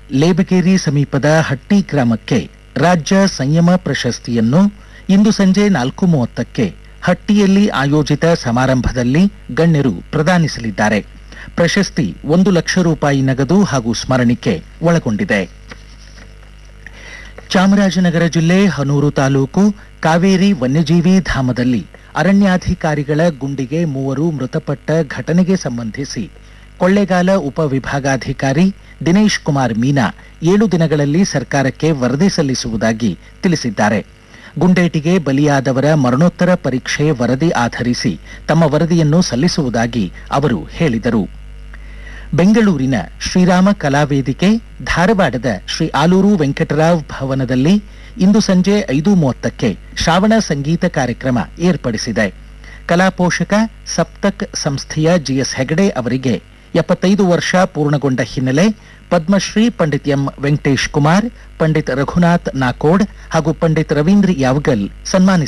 ಲೇಬಗೇರಿ ಸಮೀಪದ ಹಟ್ಟಿ ಗ್ರಾಮಕ್ಕೆ ರಾಜ್ಯ ಸಂಯಮ ಪ್ರಶಸ್ತಿಯನ್ನು ಇಂದು ಸಂಜೆ ನಾಲ್ಕು ಮೂವತ್ತಕ್ಕೆ ಹಟ್ಟಿಯಲ್ಲಿ ಆಯೋಜಿತ ಸಮಾರಂಭದಲ್ಲಿ ಗಣ್ಯರು ಪ್ರದಾನಿಸಲಿದ್ದಾರೆ ಪ್ರಶಸ್ತಿ ಒಂದು ಲಕ್ಷ ರೂಪಾಯಿ ನಗದು ಹಾಗೂ ಸ್ಮರಣಿಕೆ ಒಳಗೊಂಡಿದೆ ಚಾಮರಾಜನಗರ ಜಿಲ್ಲೆ ಹನೂರು ತಾಲೂಕು ಕಾವೇರಿ ವನ್ಯಜೀವಿ ಧಾಮದಲ್ಲಿ ಅರಣ್ಯಾಧಿಕಾರಿಗಳ ಗುಂಡಿಗೆ ಮೂವರು ಮೃತಪಟ್ಟ ಘಟನೆಗೆ ಸಂಬಂಧಿಸಿ ಕೊಳ್ಳೇಗಾಲ ಉಪವಿಭಾಗಾಧಿಕಾರಿ ದಿನೇಶ್ ಕುಮಾರ್ ಮೀನಾ ಏಳು ದಿನಗಳಲ್ಲಿ ಸರ್ಕಾರಕ್ಕೆ ವರದಿ ಸಲ್ಲಿಸುವುದಾಗಿ ತಿಳಿಸಿದ್ದಾರೆ ಗುಂಡೇಟಿಗೆ ಬಲಿಯಾದವರ ಮರಣೋತ್ತರ ಪರೀಕ್ಷೆ ವರದಿ ಆಧರಿಸಿ ತಮ್ಮ ವರದಿಯನ್ನು ಸಲ್ಲಿಸುವುದಾಗಿ ಅವರು ಹೇಳಿದರು ಬೆಂಗಳೂರಿನ ಶ್ರೀರಾಮ ಕಲಾವೇದಿಕೆ ಧಾರವಾಡದ ಶ್ರೀ ಆಲೂರು ವೆಂಕಟರಾವ್ ಭವನದಲ್ಲಿ ಇಂದು ಸಂಜೆ ಐದು ಮೂವತ್ತಕ್ಕೆ ಶ್ರಾವಣ ಸಂಗೀತ ಕಾರ್ಯಕ್ರಮ ಏರ್ಪಡಿಸಿದೆ ಕಲಾಪೋಷಕ ಸಪ್ತಕ್ ಸಂಸ್ಥೆಯ ಜಿಎಸ್ ಹೆಗಡೆ ಅವರಿಗೆ ಎಪ್ಪತ್ತೈದು ವರ್ಷ ಪೂರ್ಣಗೊಂಡ ಹಿನ್ನೆಲೆ ಪದ್ಮಶ್ರೀ ಪಂಡಿತ್ ಎಂ ವೆಂಕಟೇಶ್ ಕುಮಾರ್ ಪಂಡಿತ್ ರಘುನಾಥ್ ನಾಕೋಡ್ ಹಾಗೂ ಪಂಡಿತ್ ರವೀಂದ್ರ ಯಾವಗಲ್ ಸನ್ಮಾನಿಸಿದ್ದಾರೆ